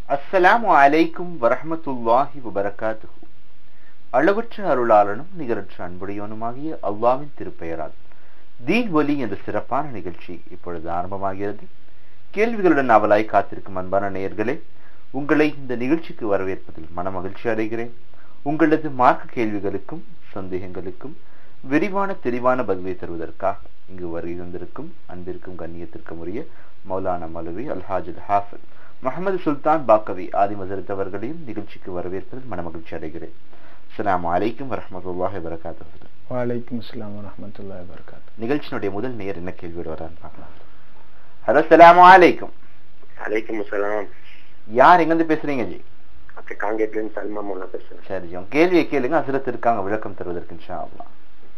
அஸ்ஸலாமு அலைக்கும் வரஹ்மத்துல்லாஹி வபரகாத்துஹு அளவற்ற அருளாளனும் நிகரற்ற அன்புடையவனுமாகிய அல்லாவின் திருப்பெயரால் தீன் ஒலி என்ற சிறப்பான நிகழ்ச்சி இப்பொழுது ஆரம்பமாகிறது கேள்விகளுடன் அவலாய் காத்திருக்கும் அன்பான நேயர்களே உங்களை இந்த நிகழ்ச்சிக்கு வரவேற்பதில் மனமகிழ்ச்சி அடைகிறேன் உங்களது மார்க்க கேள்விகளுக்கும் சந்தேகங்களுக்கும் விரிவான தெளிவான பதிலை தருவதற்காக இங்கு வருகை தந்திருக்கும் அன்பிற்கும் கண்ணியத்திற்கும் உரிய மௌலானா மௌலவி அல்ஹாஜுல் ஹாஃபில் முகமது சுல்தான் பாக்கவி ஆதி மசரத் அவர்களையும் நிகழ்ச்சிக்கு வரவேற்பதில் மனமகிழ்ச்சி அடைகிறேன் அஸ்ஸலாமு அலைக்கும் வரஹ்மத்துல்லாஹி வபரகாத்துஹு வலைக்கும் அஸ்லாம் வரமத்துல்லாஹி வரகாத்து நிகழ்ச்சியினுடைய முதல் நேர் என்ன கேள்வியோடு வரான்னு பார்க்கலாம் ஹலோ அஸ்ஸலாமு அலைக்கும் அலைக்கும் அஸ்ஸலாம் யார் எங்கிருந்து பேசுறீங்க ஜி அப்படி காங்கேட்லேருந்து சல்மா மோலா பேசுறேன் சரி ஜி உங்க கேள்வியை கேளுங்க அசுரத்து இருக்காங்க விளக்கம் தருவதற்கு இன்ஷா அல்லாஹ்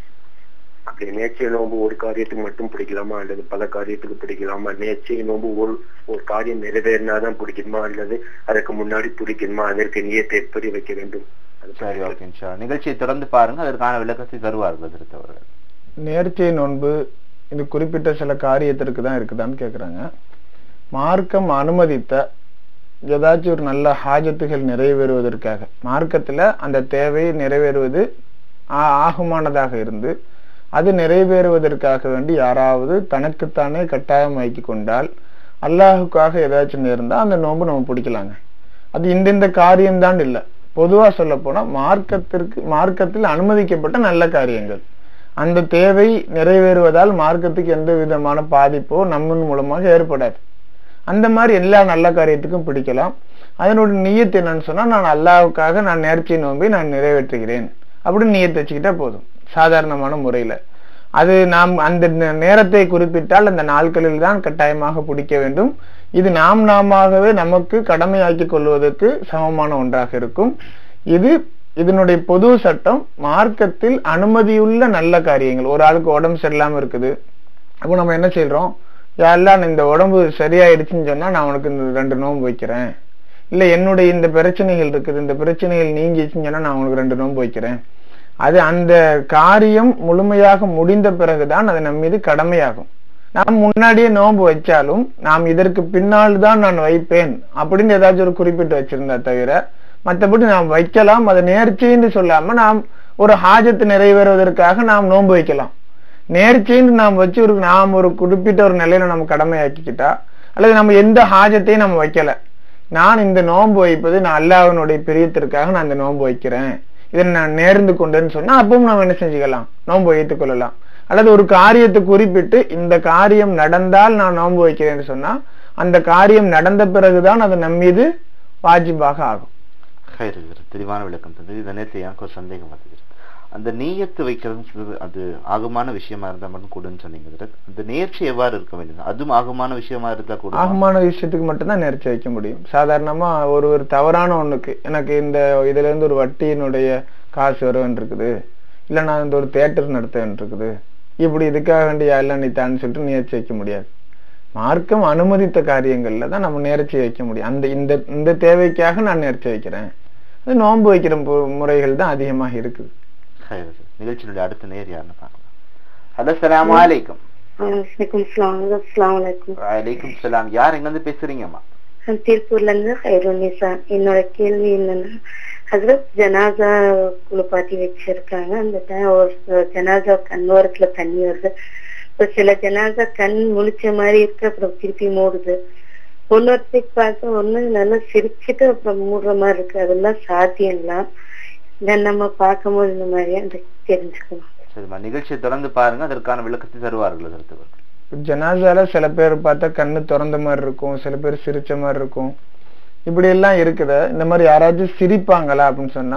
அப்படி நேர்ச்சை நோம்பு ஒரு காரியத்துக்கு மட்டும் பிடிக்கலாமா அல்லது பல காரியத்துக்கு பிடிக்கலாமா நேர்ச்சை நோம்பு ஒரு ஒரு காரியம் நிறைவேறினாதான் பிடிக்கணுமா அல்லது அதுக்கு முன்னாடி பிடிக்கணுமா அதற்கு நியத்தை எப்படி வைக்க வேண்டும் அது சரி ஓகே இன்ஷா அல்லாஹ். நிகழ்ச்சியை தொடர்ந்து பாருங்க அதற்கான விளக்கத்தை தருவார்கள் அசுரத் அவர்கள் நேர்ச்சை நோன்பு இது குறிப்பிட்ட சில காரியத்திற்கு தான் இருக்குதான்னு கேக்குறாங்க மார்க்கம் அனுமதித்த ஏதாச்சும் ஒரு நல்ல ஹாஜத்துகள் நிறைவேறுவதற்காக மார்க்கத்துல அந்த தேவை நிறைவேறுவது ஆ- ஆகுமானதாக இருந்து அது நிறைவேறுவதற்காக வேண்டி யாராவது தனக்குத்தானே கட்டாயமாக்கி கொண்டால் அல்லாஹுக்காக ஏதாச்சும் நேர்ந்தா அந்த நோன்பு நம்ம பிடிக்கலாங்க அது இந்த இந்த காரியம்தான் இல்லை பொதுவா சொல்ல போனா மார்க்கத்திற்கு மார்க்கத்தில் அனுமதிக்கப்பட்ட நல்ல காரியங்கள் அந்த தேவை நிறைவேறுவதால் மார்க்கத்துக்கு எந்த விதமான பாதிப்போ நம்மின் மூலமாக ஏற்படாது அந்த மாதிரி எல்லா நல்ல காரியத்துக்கும் பிடிக்கலாம் அதனோட நியத்து என்னன்னு சொன்னா நான் அல்லாஹ்வுக்காக நான் நேர்ச்சை நோன்பை நான் நிறைவேற்றுகிறேன் அப்படின்னு நியத்து வச்சுக்கிட்டா போதும் சாதாரணமான முறையில அது நாம் அந்த நே- நேரத்தை குறிப்பிட்டால் அந்த நாட்களில் தான் கட்டாயமாக பிடிக்க வேண்டும் இது நாம் நாமாகவே நமக்கு கடமையாக்கிக் கொள்வதற்கு சமமான ஒன்றாக இருக்கும் இது இதனுடைய பொது சட்டம் மார்க்கத்தில் அனுமதியுள்ள நல்ல காரியங்கள் ஒரு ஆளுக்கு உடம்பு சரியில்லாம இருக்குது அப்போ நம்ம என்ன செய்றோம் யாரெல்லாம் இந்த உடம்பு சரியாயிடுச்சுன்னு சொன்னா நான் உனக்கு இந்த ரெண்டு நோன்பு வைக்கிறேன் இல்ல என்னுடைய இந்த பிரச்சனைகள் இருக்குது இந்த பிரச்சனைகள் நீங்கிச்சுன்னு சொன்னா நான் உனக்கு ரெண்டு நோன்பு வைக்கிறேன் அது அந்த காரியம் முழுமையாக முடிந்த பிறகுதான் அது நம் மீது கடமையாகும் நாம் முன்னாடியே நோன்பு வச்சாலும் நாம் இதற்கு பின்னால் தான் நான் வைப்பேன் அப்படின்னு ஏதாச்சும் ஒரு குறிப்பிட்டு வச்சிருந்தா தவிர மற்றபடி நாம் வைக்கலாம் அதை நேர்ச்சின்னு சொல்லாம நாம் ஒரு ஹாஜத்து நிறைவேறுவதற்காக நாம் நோன்பு வைக்கலாம் நேர்ச்சின்னு நாம் வச்சு ஒரு நாம் ஒரு குறிப்பிட்ட ஒரு நிலையில நம்ம கடமையாக்கிக்கிட்டா அல்லது நம்ம எந்த ஹாஜத்தையும் நம்ம வைக்கல நான் இந்த நோன்பு வைப்பது நான் அல்லாஹ்வினுடைய பிரியத்திற்காக நான் இந்த நோன்பு வைக்கிறேன் இதை நான் நேர்ந்து கொண்டேன்னு சொன்னா அப்பவும் நம்ம என்ன செஞ்சுக்கலாம் நோன்பு வைத்துக் கொள்ளலாம் அல்லது ஒரு காரியத்தை குறிப்பிட்டு இந்த காரியம் நடந்தால் நான் நோன்பு வைக்கிறேன்னு சொன்னா அந்த காரியம் நடந்த பிறகுதான் அது நம் மீது வாஜிபாக ஆகும் ஹைர் ஹைர். தெளிவான விளக்கம் தந்தது இந்த நேரத்தில் எனக்கு ஒரு சந்தேகம் வந்தது அந்த நீயத்து வைக்கிறதுன்னு சொல்றது அது ஆகமான விஷயமா இருந்தா மட்டும் கூடுன்னு சொன்னீங்க ஹஜ்ரத். அந்த நேர்ச்சி எவ்வாறு இருக்க வேண்டும் அதுவும் ஆகமான விஷயமா இருந்தா கூட ஆகமான விஷயத்துக்கு மட்டும்தான் நேர்ச்சி வைக்க முடியும் சாதாரணமா ஒரு ஒரு தவறான ஒண்ணுக்கு எனக்கு இந்த இதுல இருந்து ஒரு வட்டியினுடைய காசு வருவன் இருக்குது இல்ல நான் இந்த ஒரு தேட்டர் நடத்தவன் இருக்குது இப்படி இதுக்காக வேண்டிய எல்லாம் நீத்தான்னு சொல்லிட்டு நேர்ச்சி வைக்க முடியாது மார்க்கம் அனுமதித்த காரியங்கள்ல தான் நம்ம நேர்ச்சி வைக்க முடியும் அந்த இந்த இந்த தேவைக்காக நான் நேர்ச்சி வைக்கிறேன் அது நோன்பு வைக்கிற மு- முறைகள் தான் அதிகமாக இருக்குது ஹைர் ஹைர். நிகழ்ச்சியினுடைய அடுத்த நேர் யாருன்னு பார்க்கலாம் ஹலோ சலாம் அலைக்கும் வலைக்கும் சலாம் அஸ்ஸலாமு அலைக்கும் வலைக்கும் சலாம் யார் எங்க இருந்து பேசுறீங்கம்மா நான் திருப்பூர்ல இருந்து ஹைருநிசா என்னோட கேள்வி என்னன்னா ஹசரத் ஜனாசா குளிப்பாட்டி வச்சிருக்காங்க அந்த டைம் ஒரு ஜனாசா கண்ணோரத்துல தண்ணி வருது இப்போ சில ஜனாசா கண் முழிச்ச மாதிரி இருக்கு அப்புறம் திருப்பி மூடுது ஒன்னொருத்தைக்கு பார்க்க ஒண்ணு நல்லா சிரிச்சுட்டு அப்புறம் மூடுற மாதிரி இருக்கு அதெல்லாம் சாத்தியங்களா இதை நம்ம பார்க்கும்போது இந்த மாதிரி அந்த தெரிஞ்சுக்கணும் சரிம்மா நிகழ்ச்சியை தொடர்ந்து பாருங்க அதற்கான விளக்கத்தை தருவார்கள் ஹஜ்ரத் அவர்கள் ஜனாசால சில பேர் பார்த்தா கண்ணு திறந்த மாதிரி இருக்கும் சில பேர் சிரிச்ச மாதிரி இருக்கும் இப்படி எல்லாம் இருக்குது இந்த மாதிரி யாராச்சும் சிரிப்பாங்களா அப்படின்னு சொன்னா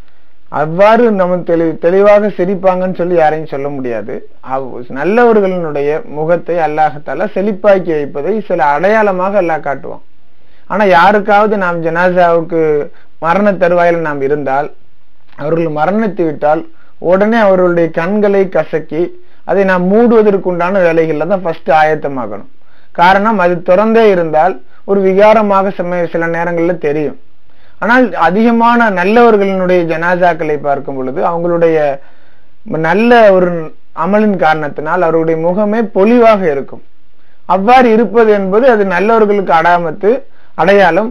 அவ்வாறு நம்ம தெளி தெளிவாக சிரிப்பாங்கன்னு சொல்லி யாரையும் சொல்ல முடியாது அவ்- நல்லவர்களினுடைய முகத்தை அல்லாஹத்தால செழிப்பாக்கி வைப்பதை சில அடையாளமாக அல்லாஹ் காட்டுவான் ஆனா யாருக்காவது நாம் ஜனாசாவுக்கு மரண தருவாயில் நாம் இருந்தால் அவர்கள் மரணித்து விட்டால் உடனே அவர்களுடைய கண்களை கசக்கி அதை நாம் மூடுவதற்குண்டான வேலைகள்ல தான் ஃபர்ஸ்ட் ஆயத்தமாகணும் காரணம் அது திறந்தே இருந்தால் ஒரு விகாரமாக சமய சில நேரங்கள்ல தெரியும் ஆனால் அதிகமான நல்லவர்களினுடைய ஜனாசாக்களை பார்க்கும் பொழுது அவங்களுடைய நல்ல ஒரு அமலின் காரணத்தினால் அவருடைய முகமே பொலிவாக இருக்கும் அவ்வாறு இருப்பது என்பது அது நல்லவர்களுக்கு அடாமத்து அடையாளம்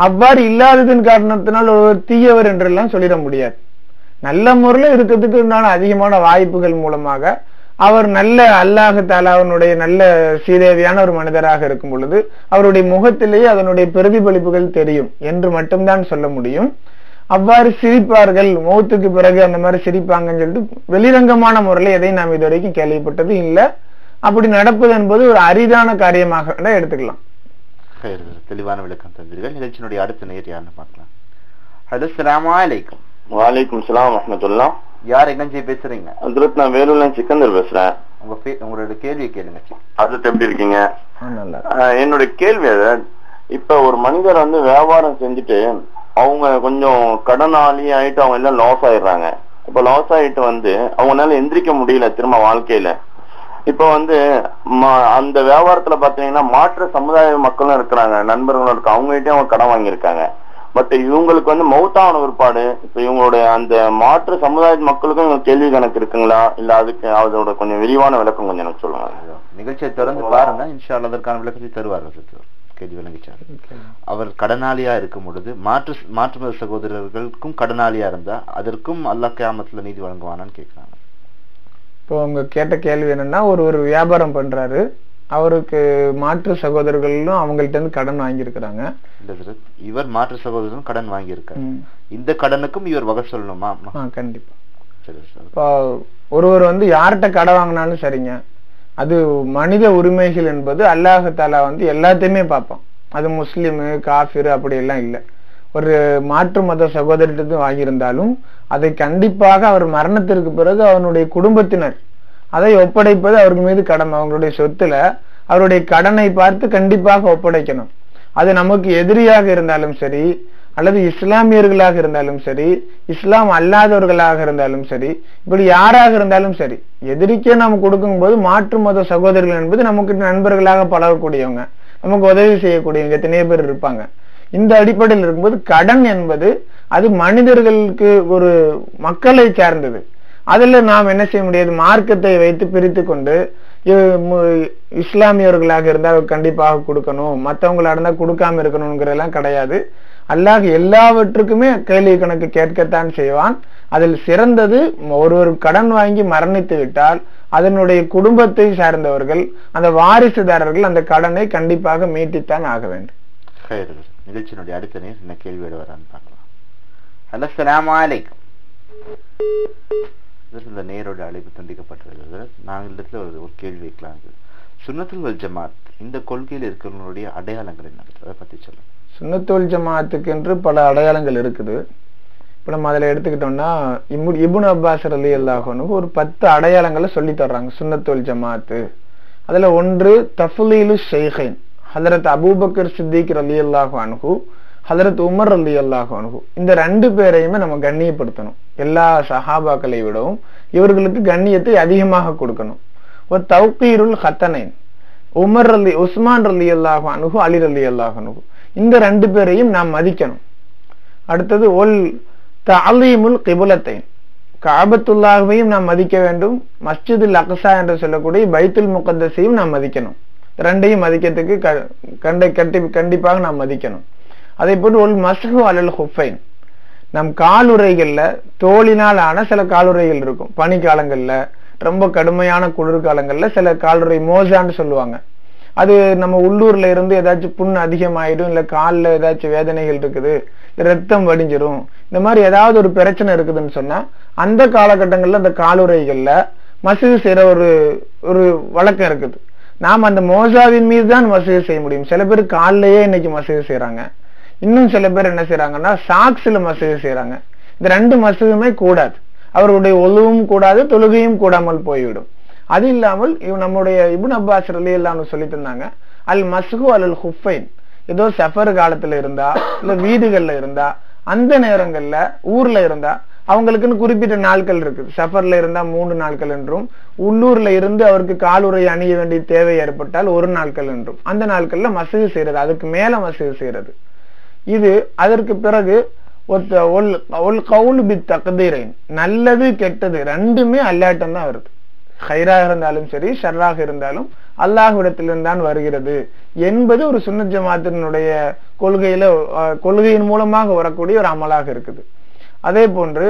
அவ்வாறு இல்லாததன் காரணத்தினால் ஒருவர் தீயவர் என்றெல்லாம் சொல்லிட முடியாது நல்ல முறையில் இருக்கிறதுக்கு உண்டான அதிகமான வாய்ப்புகள் மூலமாக அவர் நல்ல அல்லாஹ் தாலாவனுடைய நல்ல சீதேவியான ஒரு மனிதராக இருக்கும் பொழுது அவருடைய முகத்திலேயே அதனுடைய பிரதிபலிப்புகள் தெரியும் என்று மட்டும்தான் சொல்ல முடியும் அவ்வாறு சிரிப்பார்கள் மௌத்துக்கு பிறகு அந்த மாதிரி சிரிப்பாங்கன்னு சொல்லிட்டு வெளிரங்கமான முறையில் எதையும் நாம் இது வரைக்கும் கேள்விப்பட்டது இல்லை அப்படி நடப்பது என்பது ஒரு அரிதான காரியமாக கூட எடுத்துக்கலாம் ஹைர் தெளிவான விளக்கம் தந்தீர்கள் நிகழ்ச்சியினுடைய அடுத்த நேர் யாருன்னு பார்க்கலாம் ஹலோ சலாமா அலைக்கும் வாலைக்கும் சலாம் வரமத்துல்லா யார் எங்கஞ்சி பேசுறீங்க ஹசரத் நான் வேலூர்ல சிக்கந்தர் பேசுறேன் உங்க பே- உங்களோட கேள்வியை கேளுங்க சி. ஹசரத் எப்படி இருக்கீங்க ஆ, நல்லா ஆஹ் என்னோட கேள்வி அது இப்ப ஒரு மனிதர் வந்து வியாபாரம் செஞ்சுட்டு அவங்க கொஞ்சம் கடனாளி ஆயிட்டு அவங்க எல்லாம் லாஸ் ஆயிடுறாங்க இப்ப லாஸ் ஆயிட்டு வந்து அவங்களால எந்திரிக்க முடியல திரும்ப வாழ்க்கையில இப்ப வந்து ம- அந்த வியாபாரத்துல பாத்தீங்கன்னா மாற்று சமுதாய மக்களும் இருக்கிறாங்க நண்பர்களும் இருக்காங்க அவங்ககிட்டயும் அவங்க கடன் வாங்கியிருக்காங்க பட் இவங்களுக்கு வந்து மௌத்தான ஒருபாடு இப்ப இவங்களுடைய அந்த மாற்று சமுதாய மக்களுக்கும் இவங்க கேள்வி கணக்கு இருக்குங்களா இல்ல அதுக்கு அதோட கொஞ்சம் விரிவான விளக்கம் கொஞ்சம் எனக்கு சொல்லுங்க நிகழ்ச்சியை தொடர்ந்து பாருங்க இன்ஷா அல்லாஹ் அதற்கான விளக்கத்தை தருவார் ஹசரத் கேள்வி விளங்கிச்சார் அவர் கடனாளியா இருக்கும் பொழுது மாற்று மாற்று மத சகோதரர்களுக்கும் கடனாளியா இருந்தா அதற்கும் அல்லாஹ் கியாமத்துல நீதி வழங்குவானான்னு கேட்கிறாங்க இப்போ உங்க கேட்ட கேள்வி என்னன்னா ஒரு ஒரு வியாபாரம் பண்றாரு அவருக்கு மாற்று சகோதரர்களும் அவங்கள்ட்ட இருந்து கடன் வாங்கியிருக்கிறாங்க இல்ல ஹசரத் இவர் மாற்று சகோதரரும் கடன் வாங்கியிருக்கார் ம். இந்த கடனுக்கும் இவர் வகை சொல்லணுமா ஆ கண்டிப்பா சரி சார் இப்போ ஒருவர் வந்து யார்கிட்ட கடை வாங்கினாலும் சரிங்க அது மனித உரிமைகள் என்பது அல்லாஹாலா வந்து எல்லாத்தையுமே பார்ப்பான் அது முஸ்லிமு காஃபிர் அப்படி எல்லாம் இல்லை ஒரு மாற்று மத சகோதரிட்டு வாங்கியிருந்தாலும் அதை கண்டிப்பாக அவர் மரணத்திற்கு பிறகு அவனுடைய குடும்பத்தினர் அதை ஒப்படைப்பது அவருக்கு மீது கடமை அவங்களுடைய சொத்துல அவருடைய கடனை பார்த்து கண்டிப்பாக ஒப்படைக்கணும் அது நமக்கு எதிரியாக இருந்தாலும் சரி அல்லது இஸ்லாமியர்களாக இருந்தாலும் சரி இஸ்லாம் அல்லாதவர்களாக இருந்தாலும் சரி இப்படி யாராக இருந்தாலும் சரி எதிரிக்கே நாம் கொடுக்கும்போது மாற்று மத சகோதரர்கள் என்பது நமக்கு நண்பர்களாக பழகக்கூடியவங்க நமக்கு உதவி செய்யக்கூடியவங்க எத்தனையோ பேர் இருப்பாங்க இந்த அடிப்படையில் இருக்கும்போது கடன் என்பது அது மனிதர்களுக்கு ஒரு மக்களை சார்ந்தது அதுல நாம் என்ன செய்ய முடியாது மார்க்கத்தை வைத்து பிரித்து கொண்டு இ- மு- இஸ்லாமியர்களாக இருந்தால் கண்டிப்பாக கொடுக்கணும் மற்றவங்களா இருந்தால் கொடுக்காம இருக்கணுங்கிறதெல்லாம் கிடையாது அல்லாஹ் எல்லாவற்றுக்குமே கேள்வி கணக்கு கேட்கத்தான் செய்வான் அதில் சிறந்தது ஒருவர் கடன் வாங்கி மரணித்து விட்டால் அதனுடைய குடும்பத்தை சார்ந்தவர்கள் அந்த வாரிசுதாரர்கள் அந்த கடனை கண்டிப்பாக மீட்டித்தான் ஆக வேண்டும் ஹைர் நிகழ்ச்சியினுடைய அடுத்த நேர் என்ன கேள்வியோட வரான்னு பார்க்கலாம் ஹலோ சலாம் அலைக்கும் இதற்கு இந்த நேரோட அழைப்பு துண்டிக்கப்பட்டிருக்கிறது நாங்கள் இடத்துல ஒரு ஒரு கேள்வி வைக்கலாம் சுன்னத்துல் வல் ஜமாத் இந்த கொள்கையில் இருக்கிறவங்களுடைய அடையாளங்கள் என்ன அதை பத்தி சொல்லுங்க சுன்னத்துல் ஜமாத்துக்கு என்று பல அடையாளங்கள் இருக்குது இப்போ நம்ம அதில் எடுத்துக்கிட்டோம்னா இபு இபுன் அப்பாஸ் அலி அல்லாஹனு ஒரு பத்து அடையாளங்களை சொல்லி தர்றாங்க சுன்னத்துல் ஜமாத்து அதுல ஒன்று தஃலீலு ஷெய்ஹைன் ஹதரத் அபூபக்கர் சித்திக் ரலி அல்லாஹு அனுகு ஹதரத் உமர் ரலி அல்லாஹு அனுகு இந்த ரெண்டு பேரையுமே நம்ம கண்ணியப்படுத்தணும் எல்லா சஹாபாக்களை விடவும் இவர்களுக்கு கண்ணியத்தை அதிகமாக கொடுக்கணும் ஒரு தௌகீருல் ஹத்தனைன் உமர் அலி உஸ்மான் ரலி அல்லாஹு அனுகு அலி ரலி அல்லாஹு அனுகு இந்த ரெண்டு பேரையும் நாம் மதிக்கணும் அடுத்தது ஒல் தலீமுல் கிபுலத்தைன் காபத்துல்லாஹையும் நாம் மதிக்க வேண்டும் மஸ்ஜிதுல் அக்ஸா என்று சொல்லக்கூடிய பைத்துல் முகத்தஸையும் நாம் மதிக்கணும் ரெண்டையும் மதிக்கிறதுக்கு க- கண்ட கட்டி கண்டிப்பாக நாம் மதிக்கணும் அதே போன்று ஒல் மஸ்ஹு அலல் ஹுஃபைன் நம் காலுறைகள்ல தோலினால் ஆன சில காலுறைகள் இருக்கும் பனிக்காலங்கள்ல ரொம்ப கடுமையான குளிர்காலங்கள்ல சில காலுறை மோசான்னு சொல்லுவாங்க அது நம்ம உள்ளூர்ல இருந்து ஏதாச்சும் புண் அதிகமாயிடும் இல்ல கால்ல ஏதாச்சும் வேதனைகள் இருக்குது இல்ல ரத்தம் வடிஞ்சிரும் இந்த மாதிரி ஏதாவது ஒரு பிரச்சனை இருக்குதுன்னு சொன்னா அந்த காலகட்டங்கள்ல அந்த காலுறைகள்ல மசூது செய்யற ஒரு ஒரு வழக்கம் இருக்குது நாம் அந்த மோசாவின் மீது தான் மசூது செய்ய முடியும் சில பேர் கால்லயே இன்னைக்கு மசூது செய்யறாங்க இன்னும் சில பேர் என்ன செய்யறாங்கன்னா சாக்ஸ்ல மசூது செய்யறாங்க இந்த ரெண்டு மசூதுமே கூடாது அவர்களுடைய ஒழுவும் கூடாது தொழுகையும் கூடாமல் போய்விடும் அது இல்லாமல் இவ் நம்முடைய இபுன் அப்பாஸ் ரலி அல்லான்னு சொல்லி தந்தாங்க அல் மஸ்ஹு அல் ஹுஃபைன் ஏதோ சஃபர் காலத்துல இருந்தா இல்ல வீடுகள்ல இருந்தா அந்த நேரங்கள்ல ஊர்ல இருந்தா அவங்களுக்குன்னு குறிப்பிட்ட நாட்கள் இருக்குது சஃபர்ல இருந்தா மூணு நாட்கள் என்றும் உள்ளூர்ல இருந்து அவருக்கு காலுறை அணிய வேண்டிய தேவை ஏற்பட்டால் ஒரு நாட்கள் என்றும் அந்த நாட்கள்ல மசூது செய்யறது அதுக்கு மேல மசூது செய்யறது இது அதற்கு பிறகு ஒத்த- ஒல் ஒல் கவுல் பி தக்தீரைன் நல்லது கெட்டது ரெண்டுமே அல்லாட்டம் தான் வருது ஹைராக இருந்தாலும் சரி ஷர்ராக இருந்தாலும் அல்லாஹ்விடத்திலிருந்து தான் வருகிறது என்பது ஒரு சுன்னத் ஜமாத்தினுடைய கொள்கையில அஹ், கொள்கையின் மூலமாக வரக்கூடிய ஒரு அமலாக இருக்குது அதே போன்று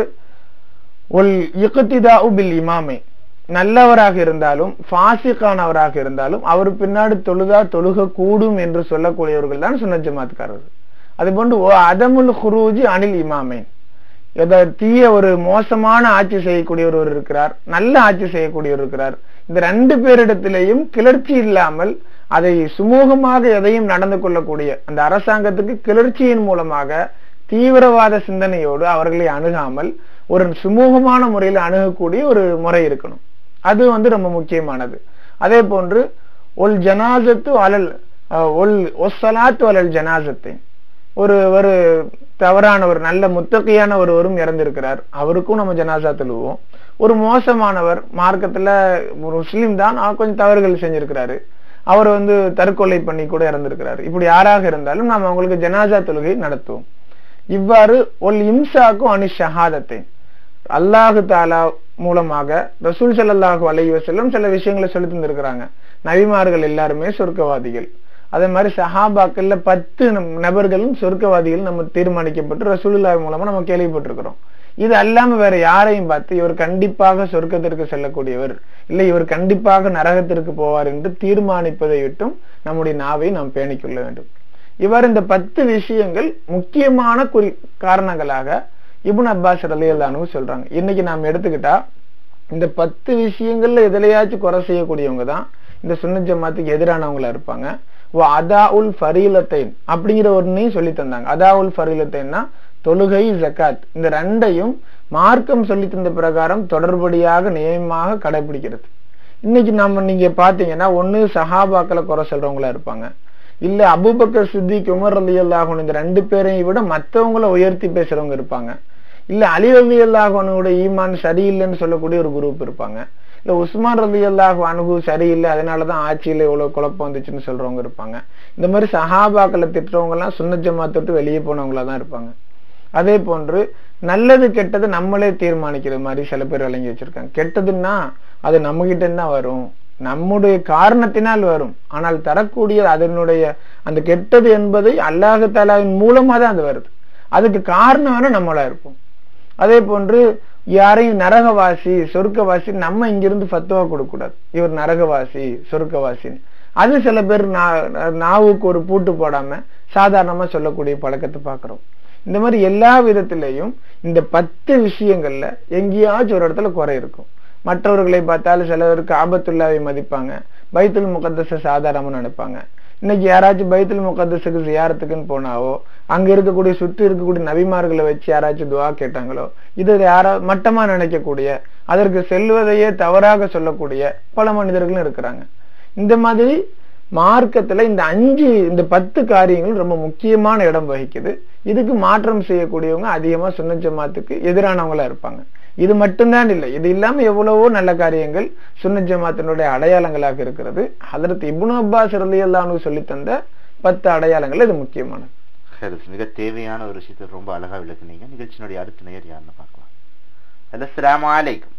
ஒல் இக்திதா பில் இமாமை நல்லவராக இருந்தாலும் ஃபாசிக்கானவராக இருந்தாலும் அவர் பின்னாடி தொழுதா தொழுக கூடும் என்று சொல்லக்கூடியவர்கள் தான் சுன்னத் ஜமாத்காரர்கள் அதே போன்று ஓ அதமுல் ஹுரூஜி அனில் இமாமை எதை தீய ஒரு மோசமான ஆட்சி செய்யக்கூடியவர் ஒரு இருக்கிறார் நல்ல ஆட்சி செய்யக்கூடியவர் இருக்கிறார் இந்த ரெண்டு பேரிடத்திலேயும் கிளர்ச்சி இல்லாமல் அதை சுமூகமாக எதையும் நடந்து கொள்ளக்கூடிய அந்த அரசாங்கத்துக்கு கிளர்ச்சியின் மூலமாக தீவிரவாத சிந்தனையோடு அவர்களை அணுகாமல் ஒரு சுமூகமான முறையில் அணுகக்கூடிய ஒரு முறை இருக்கணும் அது வந்து ரொம்ப முக்கியமானது அதே போன்று ஒல் ஜனாசத்து அலல் அஹ், ஒல் ஒசலாத்து அலல் ஜனாசத்தை ஒரு ஒரு தவறான ஒரு நல்ல முத்தகையான ஒருவரும் இறந்திருக்கிறார் அவருக்கும் நம்ம ஜனாசா தொழுவோம் ஒரு மோசமானவர் மார்க்கத்துல ஒரு முஸ்லீம் தான் அவர் கொஞ்சம் தவறுகள் செஞ்சிருக்கிறாரு அவர் வந்து தற்கொலை பண்ணி கூட இறந்திருக்கிறாரு இப்படி யாராக இருந்தாலும் நாம் அவங்களுக்கு ஜனாசா தொழுகை நடத்துவோம் இவ்வாறு ஒல் இம்சாக்கும் அனி ஷஹாதத்தை அல்லாஹு தாலா மூலமாக ரசூல் ஸல்லல்லாஹு அலைஹி வஸல்லம் சில விஷயங்களை சொல்லி தந்திருக்கிறாங்க நபிமார்கள் எல்லாருமே சொர்க்கவாதிகள் அதே மாதிரி சஹாபாக்கள்ல பத்து நம்- நபர்களும் சொர்க்கவாதிகள் நம்ம தீர்மானிக்கப்பட்டு ரசூலுல்லாஹ் மூலமா நம்ம கேள்விப்பட்டிருக்கிறோம் இது அல்லாம வேற யாரையும் பார்த்து இவர் கண்டிப்பாக சொர்க்கத்திற்கு செல்லக்கூடியவர் இல்லை இவர் கண்டிப்பாக நரகத்திற்கு போவார் என்று தீர்மானிப்பதை விட்டும் நம்முடைய நாவை நாம் பேணிக்கொள்ள வேண்டும் இவர் இந்த பத்து விஷயங்கள் முக்கியமான குறி காரணங்களாக இப்னு அப்பாஸ் ரலியல்லானு சொல்றாங்க இன்னைக்கு நாம் எடுத்துக்கிட்டா இந்த பத்து விஷயங்கள்ல எதுலையாச்சும் குறை செய்யக்கூடியவங்க தான் இந்த சுன்னத் ஜமாத்துக்கு எதிரானவங்களா இருப்பாங்க ஓ அதா உல் ஃபரீலத்தைன் அப்படிங்கிற ஒன்னையும் சொல்லி தந்தாங்க அதா உல் ஃபரீலத்தைன்னா தொழுகை ஜக்காத் இந்த ரெண்டையும் மார்க்கம் சொல்லி தந்த பிரகாரம் தொடர்படியாக நியமமாக கடைபிடிக்கிறது இன்னைக்கு நம்ம நீங்க பாத்தீங்கன்னா ஒண்ணு சஹாபாக்களை குறை சொல்றவங்களா இருப்பாங்க இல்ல அபூபக்கர் சித்திக் உமர் ரலி இந்த ரெண்டு பேரையும் விட மத்தவங்கள உயர்த்தி பேசுறவங்க இருப்பாங்க இல்ல அலி ரலி அல்லாஹனுடைய ஈமான் சரியில்லைன்னு சொல்லக்கூடிய ஒரு குரூப் இருப்பாங்க இல்ல உஸ்மான் ரலி அல்லாஹ் அணுகு சரியில்லை அதனாலதான் ஆட்சியில இவ்வளவு குழப்பம் வந்துச்சுன்னு சொல்றவங்க இருப்பாங்க இந்த மாதிரி சஹாபாக்களை திட்டுறவங்க எல்லாம் சுன்னத் ஜமாத் தொட்டு வெளியே போனவங்களா தான் இருப்பாங்க அதே போன்று நல்லது கெட்டது நம்மளே தீர்மானிக்கிற மாதிரி சில பேர் விளங்கி வச்சிருக்காங்க கெட்டதுன்னா அது நம்ம கிட்ட தான் வரும் நம்முடைய காரணத்தினால் வரும் ஆனால் தரக்கூடிய அதனுடைய அந்த கெட்டது என்பதை அல்லாஹ் தாலாவின் மூலமா தான் அது வருது அதுக்கு காரணம் வேணா நம்மளா இருப்போம் அதே போன்று யாரையும் நரகவாசி சொர்க்கவாசி நம்ம இங்கிருந்து ஃபத்துவா கொடுக்க கூடாது இவர் நரகவாசி சொர்க்கவாசின்னு அது சில பேர் நா- நாவுக்கு ஒரு பூட்டு போடாம சாதாரணமா சொல்லக்கூடிய பழக்கத்தை பார்க்கிறோம் இந்த மாதிரி எல்லா விதத்திலையும் இந்த பத்து விஷயங்கள்ல எங்கேயாச்சும் ஒரு இடத்துல குறை இருக்கும் மற்றவர்களை பார்த்தாலும் சிலருக்கு ஆபத்துல்லாவை மதிப்பாங்க பைத்துல் முகத்தஸ சாதாரணமா நினைப்பாங்க இன்னைக்கு யாராச்சும் பைத்துல் முகத்தஸுக்கு ஜியாரத்துக்குன்னு போனாவோ அங்க இருக்கக்கூடிய சுற்றி இருக்கக்கூடிய நபிமார்களை வச்சு யாராச்சும் துவா கேட்டாங்களோ இது யாரா மட்டமா நினைக்கக்கூடிய அதற்கு செல்வதையே தவறாக சொல்லக்கூடிய பல மனிதர்களும் இருக்கிறாங்க இந்த மாதிரி மார்க்கத்துல இந்த அஞ்சு இந்த பத்து காரியங்கள் ரொம்ப முக்கியமான இடம் வகிக்குது இதுக்கு மாற்றம் செய்யக்கூடியவங்க அதிகமா சுன்னத் ஜமாத்துக்கு எதிரானவங்களா இருப்பாங்க இது மட்டும்தான் இல்லை இது இல்லாம எவ்வளவோ நல்ல காரியங்கள் சுன்னத் ஜமாத்தினுடைய அடையாளங்களாக இருக்கிறது ஹதரத் இப்னு அப்பாஸ் ரலியல்லாஹு சொல்லி தந்த பத்து அடையாளங்கள் இது முக்கியமானது சரி மிக தேவையான ஒரு விஷயத்தை ரொம்ப அழகா விளக்குனீங்க நிகழ்ச்சியினுடைய அடுத்த நேர் யாருன்னு பார்க்கலாம் ஹலோ அஸ்ஸலாமு அலைக்கும்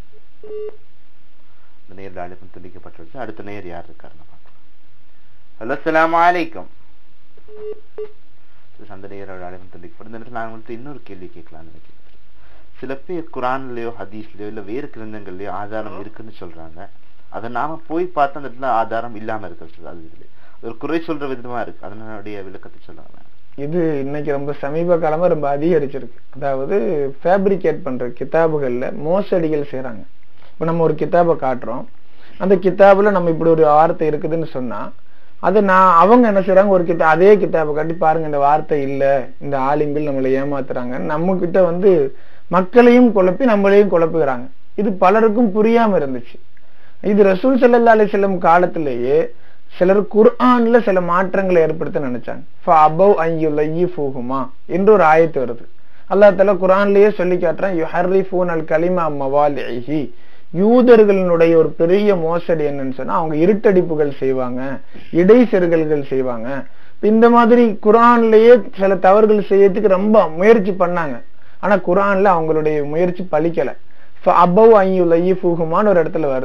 இந்த நேரில் அழைப்பும் துண்டிக்கப்பட்டுள்ளது அடுத்த நேர் யார் இருக்காருன்னு பார்க்கலாம் ஹலோ அஸ்ஸலாமு அலைக்கும் அந்த நேரோட அழைப்பும் துண்டிக்கப்படும் இந்த நேரத்தில் நான் உங்கள்கிட்ட இன்னொரு கேள்வி கேட்கலாம்னு நினைக்கிறேன் சில பேர் குரான்லயோ ஹதீஸ்லயோ இல்ல வேறு கிரந்தங்கள்லயோ ஆதாரம் இருக்குன்னு சொல்றாங்க அதை நாம போய் பார்த்து அந்த இடத்துல ஆதாரம் இல்லாம இருக்கிறது அது இதுல. அது ஒரு குறை சொல்ற விதமா இருக்கு அதனுடைய விளக்கத்தை சொல்லுவாங்க இது இன்னைக்கு ரொம்ப சமீப காலமா ரொம்ப அதிகரிச்சிருக்கு அதாவது ஃபேப்ரிகேட் பண்ற கிதாபுகள்ல மோசடிகள் செய்றாங்க இப்ப நம்ம ஒரு கிதாபை காட்டுறோம் அந்த கிதாபுல நம்ம இப்படி ஒரு வார்த்தை இருக்குதுன்னு சொன்னா அது நான் அவங்க என்ன செய்றாங்க ஒரு கிட்ட அதே கிதாபை காட்டி பாருங்க இந்த வார்த்தை இல்ல இந்த ஆலிம்கள் நம்மளை ஏமாத்துறாங்க நம்ம கிட்ட வந்து மக்களையும் குழப்பி நம்மளையும் குழப்புகிறாங்க இது பலருக்கும் புரியாம இருந்துச்சு இது ரசூல் ஸல்லல்லாஹு அலைஹி வஸல்லம் காலத்திலேயே சிலர் குர்ஆன்ல சில மாற்றங்களை ஏற்படுத்த நினைச்சாங்க ஃபஅபவ் அன் யுலையிஃபுஹுமா என்று ஒரு ஆயத்து வருது அல்லாஹ் தஆலா குர்ஆன்லயே சொல்லி காட்டுறான் யுஹர்ரிஃபூன் அல் கலிமா மவாலிஹி யூதர்களினுடைய ஒரு பெரிய மோசடி என்னன்னு சொன்னா அவங்க இருட்டடிப்புகள் செய்வாங்க இடைச்செருகல்கள் செய்வாங்க இந்த மாதிரி குர்ஆன்லயே சில தவறுகள் செய்யறதுக்கு ரொம்ப முயற்சி பண்ணாங்க ஆனா குர்ஆன்ல அவங்களுடைய முயற்சி பலிக்கல அபவ் ஐயுலையிஃபுகுமான்னு ஒரு இடத்துல வருது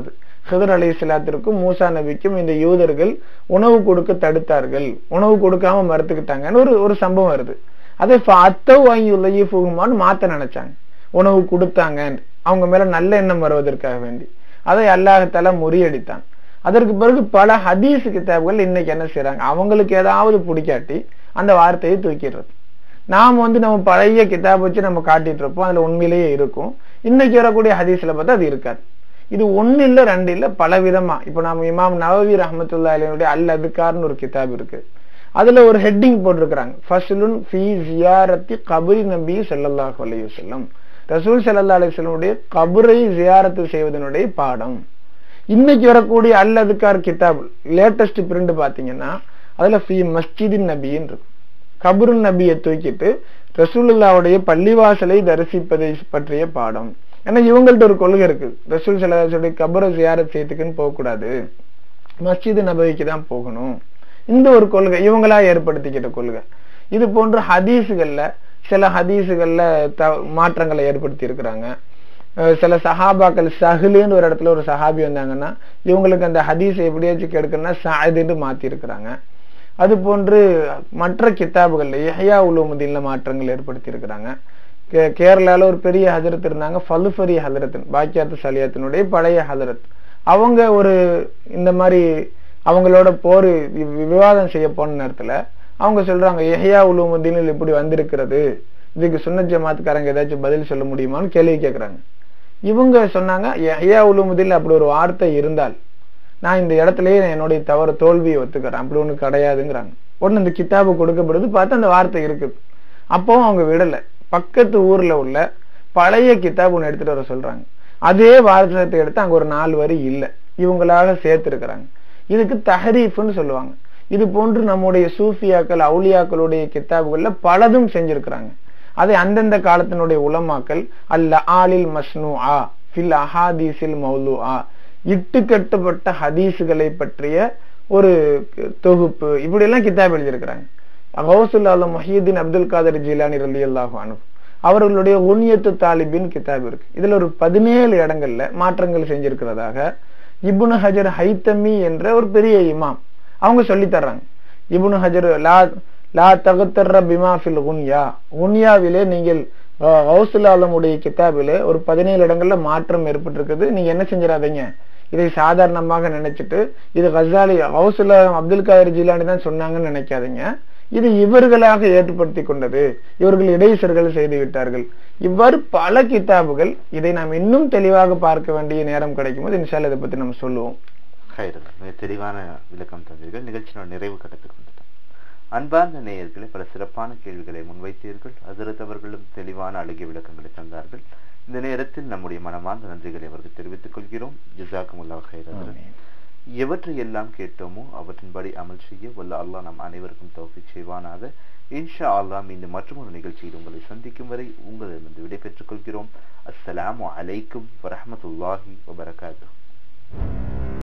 ஹிதர் அலி இஸ்லாத்திற்கும் மூசா நபிக்கும் இந்த யூதர்கள் உணவு கொடுக்க தடுத்தார்கள் உணவு கொடுக்காம மறுத்துக்கிட்டாங்கன்னு ஒரு ஒரு சம்பவம் வருது அதை அத்தவ் வாங்கி புகுமான்னு மாத்த நினைச்சாங்க உணவு கொடுத்தாங்க அவங்க மேல நல்ல எண்ணம் வருவதற்காக வேண்டி அதை அல்லாஹத்தால முறியடித்தான் அதற்கு பிறகு பல ஹதீஸ் கிதாபுகள் இன்னைக்கு என்ன செய்யறாங்க அவங்களுக்கு ஏதாவது பிடிக்காட்டி அந்த வார்த்தையை தூக்கிடுறது நாம் வந்து நம்ம பழைய கிதாப் வச்சு நம்ம காட்டிட்டு இருப்போம் அதுல உண்மையிலேயே இருக்கும் இன்னைக்கு வரக்கூடிய ஹதீஸ்ல பார்த்தா அது இருக்காது இது ஒன்னு இல்ல ரெண்டு இல்ல பல விதமா இப்ப நாம இமாம் நவவி ரஹமத்துல்லா அலினுடைய அல் அதுக்கார்னு ஒரு கிதாப் இருக்கு அதுல ஒரு ஹெட்டிங் போட்டிருக்கிறாங்க ஃபஸ்லுன் ஃபி ஜியாரத்தி கபரி நபி ஸல்லல்லாஹு அலைஹி வஸல்லம் ரசூல் ஸல்லல்லாஹு அலைஹி வஸல்லமுடைய கபரை ஜியாரத்து செய்வதனுடைய பாடம் இன்னைக்கு வரக்கூடிய அல் அதுக்கார் கிதாப் லேட்டஸ்ட் பிரிண்ட் பாத்தீங்கன்னா அதுல ஃபி மஸ்ஜிதின் நபின்னு இருக்கும் கபரு நபியை தூக்கிட்டு ரசூலுல்லாவுடைய பள்ளிவாசலை தரிசிப்பதை பற்றிய பாடம் ஏன்னா இவங்கள்ட்ட ஒரு கொள்கை இருக்கு ரசூல் சலாசுடைய கபரை ஜியாரத் செய்யறதுக்குன்னு போகக்கூடாது மஸ்ஜிது நபவிக்கு தான் போகணும் இந்த ஒரு கொள்கை இவங்களா ஏற்படுத்திக்கிட்ட கொள்கை இது போன்ற ஹதீஸுகள்ல சில ஹதீஸுகள்ல த மாற்றங்களை ஏற்படுத்தி இருக்கிறாங்க சில சஹாபாக்கள் சஹிலுன்னு ஒரு இடத்துல ஒரு சஹாபி வந்தாங்கன்னா இவங்களுக்கு அந்த ஹதீஸை எப்படியாச்சும் கெடுக்கணும்னா சாயுதுன்னு மாத்தி இருக்கிறாங்க அது போன்று மற்ற கித்தாபுகள்ல எஹயா உலோமுதீன்ல மாற்றங்கள் ஏற்படுத்தி இருக்கிறாங்க கேரளால ஒரு பெரிய ஹஜரத் இருந்தாங்க ஃபலுஃபரி ஹதரத் பாக்கியாத்து சலியாத்தினுடைய பழைய ஹதரத் அவங்க ஒரு இந்த மாதிரி அவங்களோட போர் விவாதம் செய்ய போன நேரத்துல அவங்க சொல்றாங்க எஹயா உலூமுதீனில் இப்படி வந்திருக்கிறது இதுக்கு சுன்ன ஜமாத்துக்காரங்க ஏதாச்சும் பதில் சொல்ல முடியுமான்னு கேள்வி கேட்கறாங்க இவங்க சொன்னாங்க எஹயா உலூமுதீன் அப்படி ஒரு வார்த்தை இருந்தால் நான் இந்த இடத்துலயே என்னுடைய தவறு தோல்வியை ஒத்துக்கிறேன் அப்படி ஒண்ணு கிடையாதுங்கிறாங்க ஒண்ணு இந்த கித்தாபு கொடுக்கப்படுது பார்த்து அந்த வார்த்தை இருக்குது அப்பவும் அவங்க விடல பக்கத்து ஊர்ல உள்ள பழைய கித்தாப் ஒண்ணு எடுத்துட்டு வர சொல்றாங்க அதே வார்த்தத்தை எடுத்து அங்க ஒரு நாலு வரி இல்ல இவங்களாக சேர்த்து இருக்கிறாங்க இதுக்கு தஹரீஃப்னு சொல்லுவாங்க இது போன்று நம்முடைய சூஃபியாக்கள் அவுலியாக்களுடைய கித்தாபுகள்ல பலதும் செஞ்சிருக்கிறாங்க அதை அந்தந்த காலத்தினுடைய உலமாக்கள் அல்ல ஆலில் மஸ்னு ஆ ஃபில் அஹாதீசில் மௌலு ஆ இட்டு கட்டப்பட்ட ஹதீஸுகளை பற்றிய ஒரு தொகுப்பு இப்படி எல்லாம் கித்தாப் எழுதியிருக்கிறாங்க கௌசுல்லா மஹீதீன் அப்துல் காதர் ஜீலானி ரலி அல்லாஹு அனு அவர்களுடைய உன்யத்து தாலிபின் கிதாப் இருக்கு இதுல ஒரு பதினேழு இடங்கள்ல மாற்றங்கள் செஞ்சிருக்கிறதாக இபுனு ஹஜர் ஹைத்தமி என்ற ஒரு பெரிய இமாம் அவங்க சொல்லி தர்றாங்க இபுனு ஹஜர் லா லா தகுத்தர்ற பிமா ஃபில் உன்யா உன்யாவிலே நீங்கள் கௌசுல்லாலமுடைய கிதாபிலே ஒரு பதினேழு இடங்கள்ல மாற்றம் ஏற்பட்டிருக்குது நீங்க என்ன செஞ்சிடாதீங்க இதை சாதாரணமாக நினைச்சிட்டு இது கசாலி ஹவுசுல்லா அப்துல் காதர் ஜீலானி தான் சொன்னாங்கன்னு நினைக்காதீங்க இது இவர்களாக ஏற்படுத்தி கொண்டது இவர்கள் இடைசர்கள் செய்து விட்டார்கள் இவ்வாறு பல கிதாபுகள் இதை நாம் இன்னும் தெளிவாக பார்க்க வேண்டிய நேரம் கிடைக்கும் போது இன்ஷால் இதை பத்தி நம்ம சொல்லுவோம் மிக தெளிவான விளக்கம் தந்தீர்கள் நிகழ்ச்சியோட நிறைவு கட்டத்துக்கு வந்துட்டோம் அன்பார்ந்த நேயர்களை பல சிறப்பான கேள்விகளை முன்வைத்தீர்கள் அதிரத் அவர்களும் தெளிவான அழகிய விளக்கங்களை தந்தார்கள் இந்த நேரத்தில் நம்முடைய மனமார்ந்த நன்றிகளை அவருக்கு தெரிவித்துக் கொள்கிறோம் ஜிசாக்குமுல்லா ஹைர் எவற்றை எல்லாம் கேட்டோமோ அவற்றின்படி அமல் செய்ய வல்ல அல்லாஹ் நம் அனைவருக்கும் தௌஃபிக் செய்வானாக இன்ஷா அல்லாஹ் மீண்டும் மற்றொரு நிகழ்ச்சியில் உங்களை சந்திக்கும் வரை உங்களிடமிருந்து விடைபெற்றுக் கொள்கிறோம் அஸ்ஸலாமு அலைக்கும் வரஹமத்துல்லாஹி வபரகாத்து